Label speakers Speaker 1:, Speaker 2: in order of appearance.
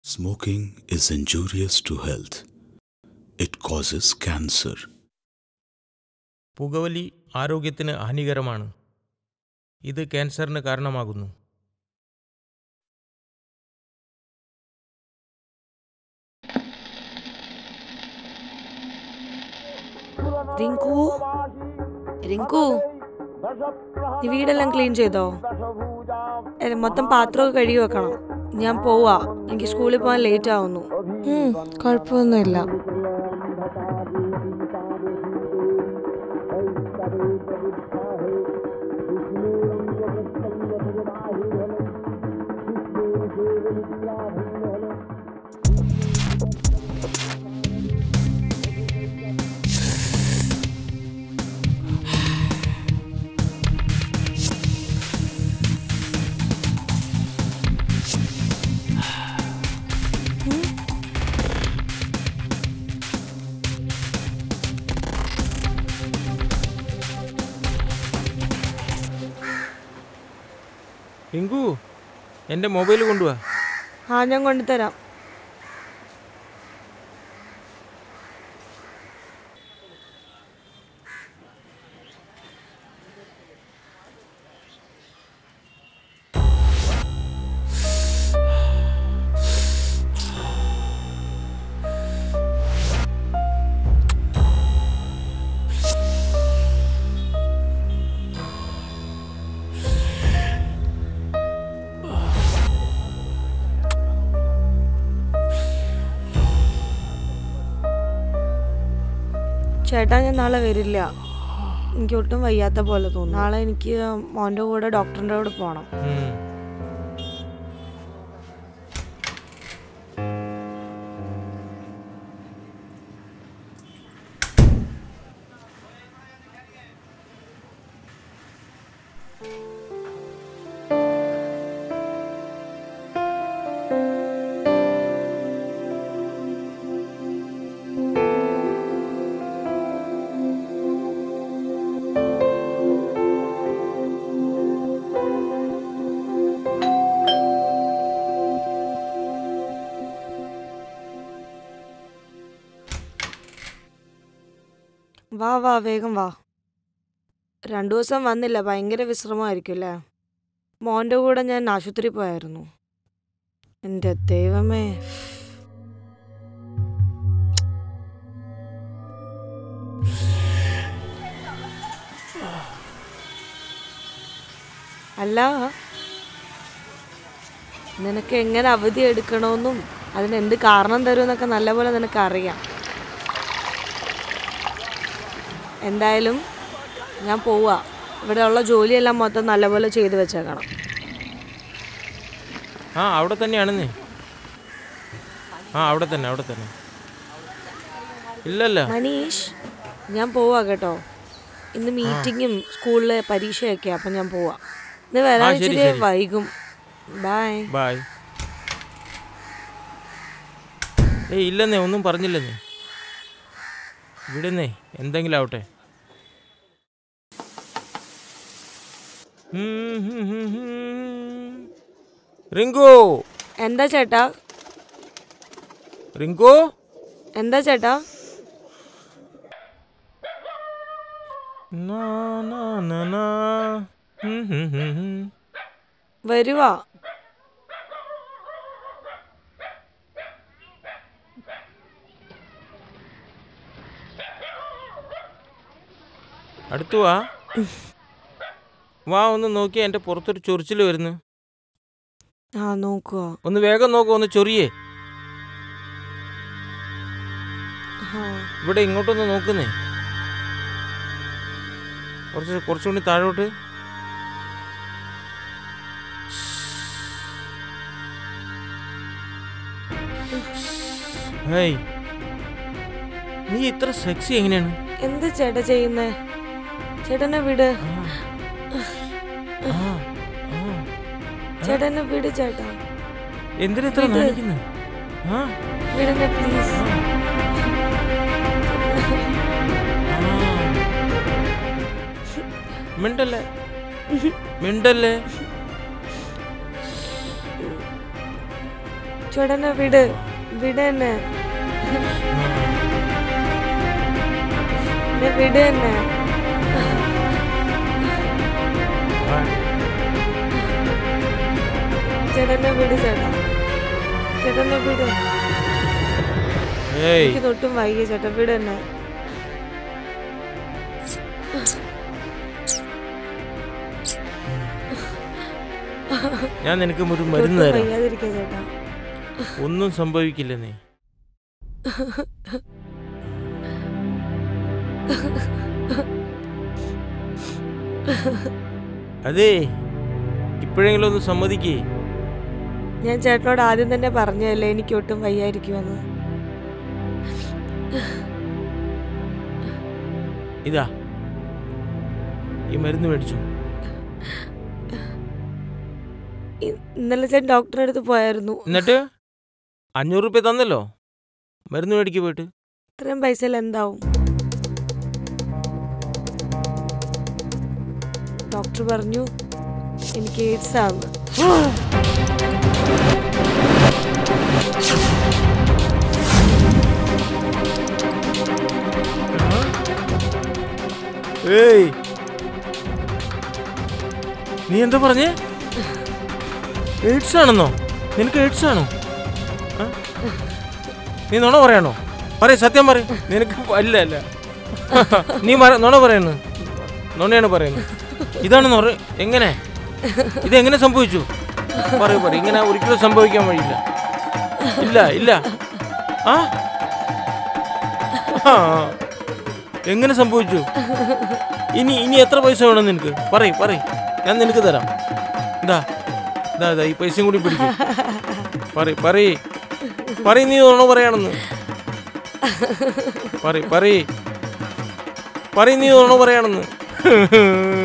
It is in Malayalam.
Speaker 1: Smoking is injurious to health. It causes cancer.
Speaker 2: പുകവലി ആരോഗ്യത്തിന് ഹാനികരമാണ് ഇത് ക്യാൻസറിന് കാരണമാകുന്നു
Speaker 3: റിങ്കു റിങ്കു നീ വീടെല്ലാം ക്ലീൻ ചെയ്തോ അല്ല, മൊത്തം പാത്രമൊക്കെ കഴുകി വെക്കണം ഞാൻ പോവാ എനിക്ക് സ്കൂളിൽ പോകാൻ ലേറ്റ് ആവുന്നു ഉം, കുഴപ്പമൊന്നുമില്ല
Speaker 2: റിങ്കു എൻ്റെ മൊബൈൽ കൊണ്ടുവാ
Speaker 3: ആ ഞാൻ കൊണ്ടുതരാം ചേട്ടാ ഞാൻ നാളെ വരില്ല എനിക്ക് ഒട്ടും വയ്യാത്ത പോലെ തോന്നുന്നു നാളെ എനിക്ക് മോൻ്റെ കൂടെ ഡോക്ടറിൻ്റെ കൂടെ പോകണം
Speaker 2: ഉം.
Speaker 3: വാ വാ വേഗം വാ രണ്ടു ദിവസം വന്നില്ല ഭയങ്കര വിശ്രമമായിരിക്കും അല്ലേ മോൻ്റെ കൂടെ ഞാൻ ആശുപത്രി പോയായിരുന്നു എൻ്റെ ദൈവമേ അല്ല നിനക്ക് എങ്ങനെ അവധി എടുക്കണമെന്നും അതിന് എന്ത് കാരണം തരുമെന്നൊക്കെ നല്ലപോലെ നിനക്ക് അറിയാം എന്തായാലും ഞാൻ പോവാ ഇവിടെ ഉള്ള ജോലിയെല്ലാം മൊത്തം നല്ലപോലെ ചെയ്തു വെച്ചേക്കണം
Speaker 2: ആ അവിടെ തന്നെയാണെന്നേ ആ അവിടെ തന്നെ അവിടെ തന്നെ ഇല്ലല്ല
Speaker 3: മനീഷ് ഞാൻ പോവാ കേട്ടോ ഇന്ന് മീറ്റിങ്ങും സ്കൂളിലെ പരീക്ഷയൊക്കെ അപ്പം ഞാൻ പോവാ ഇന്ന് വരാൻ
Speaker 2: ആ, ശരി,
Speaker 3: ഇച്ചിരി
Speaker 2: ശരി.
Speaker 3: വൈകും ബൈ
Speaker 2: ബായ് ഏയ് ഇല്ലെന്നേ ഒന്നും പറഞ്ഞില്ലെന്നേ വിടുന്നേ എന്തെങ്കിലും ആവട്ടെ ഉം, ഹും, ഹും, ഹും. റിങ്കു
Speaker 3: എന്താ ചേട്ടാ
Speaker 2: റിങ്കു
Speaker 3: എന്താ ചേട്ടാ
Speaker 2: നാ, നാ, നാ, നാ. ഉം, ഹും, ഹും, ഹും.
Speaker 3: വരുവാ
Speaker 2: അടുത്ത് വാ വാ ഒന്ന് നോക്കിയാ എൻ്റെ പുറത്തൊരു ചൊറിച്ചിൽ വരുന്നു
Speaker 3: ആ നോക്കുക
Speaker 2: ഒന്ന് വേഗം നോക്കൂ ഒന്ന് ചൊറിയേ ഇവിടെ ഇങ്ങോട്ടൊന്ന് നോക്കുന്നേ കുറച്ച് കുറച്ചുകൂടി താഴോട്ട് ഹേയ് നീ ഇത്ര സെക്സി എങ്ങനെയാണ്
Speaker 3: എന്ത് ചേട്ടാ ചെയ്യുന്നേ ചേട്ടനെ വിട്
Speaker 2: ആ, ആ.
Speaker 3: ചേട്ടനെ വിട് ചേട്ടാ
Speaker 2: എന്തിനാ ഇത്ര
Speaker 3: ഇത്.
Speaker 2: നാണിക്കുന്നു ആ
Speaker 3: വിടന്നെ പ്ലീസ്
Speaker 2: മിണ്ടല്ലേ മിണ്ടല്ലേ
Speaker 3: ചേട്ടനെ വിട് വിട് എന്നെ എന്നെ വിട് എന്നെ ചേട്ടനെ വിട് ചേട്ടാ ചേട്ടനെ വിട്
Speaker 2: ഏയ്
Speaker 3: എനിക്ക് തൊട്ടും വൈകിയ ചേട്ടാ വിട് എന്നെ
Speaker 2: ഞാൻ നിനക്ക് ഒരു മരുന്ന്
Speaker 3: തൊട്ടും
Speaker 2: തരാം
Speaker 3: വയ്യാതിരിക്കുക ചേട്ടാ
Speaker 2: ഒന്നും സംഭവിക്കില്ല നീ അതെ ഇപ്പോഴെങ്കിലും ഒന്ന് സമ്മതിക്കേ
Speaker 3: ഞാൻ ചേട്ടനോട് ആദ്യം തന്നെ പറഞ്ഞതല്ലേ എനിക്ക് ഒട്ടും വയ്യായിരിക്കുമെന്ന്
Speaker 2: ഇതാ ഈ മരുന്ന് മേടിച്ചു
Speaker 3: ഇ- ഇന്നലെ ചേട്ടൻ ഡോക്ടറെ അടുത്ത് പോയായിരുന്നു
Speaker 2: എന്നിട്ട് അഞ്ഞൂറ് റുപ്യ തന്നല്ലോ മരുന്ന് മേടിക്ക് പോയിട്ട്
Speaker 3: ഇത്രയും പൈസയിൽ എന്താവും ഡോക്ടർ പറഞ്ഞു എനിക്ക് എയ്ഡ്സ് ആണ്
Speaker 2: ഏയ് നീ എന്താ പറഞ്ഞേ എയ്ഡ്സ് ആണെന്നോ നിനക്ക് എയ്ഡ്സ് ആണോ ആ? നീ നുണ പറയാണോ പറയ സത്യം പറ നിനക്ക് അല്ല അല്ല നീ മറ- നുണ പറയുന്നു നുണയാണ് പറയുന്നത് ഇതാണ് നുറ എങ്ങനെ ഇതെങ്ങനെ സംഭവിച്ചു പറയൂ പറ ഇങ്ങനെ ഒരിക്കലും സംഭവിക്കാൻ വഴിയില്ല ഇല്ല ഇല്ല ആ ആ എങ്ങനെ സംഭവിച്ചു ഇനി ഇനി എത്ര പൈസ വേണം നിനക്ക് പറയ് പറയ് ഞാൻ നിനക്ക് തരാം ഇതാ ഇതാ ഇതാ ഈ പൈസയും കൂടി പിടിക്കും പറയ് പറയ് പറയ് നീ നുണ പറയാണെന്ന് പറയ് പറയ് പറയ് നീ നുണ പറയാണെന്ന്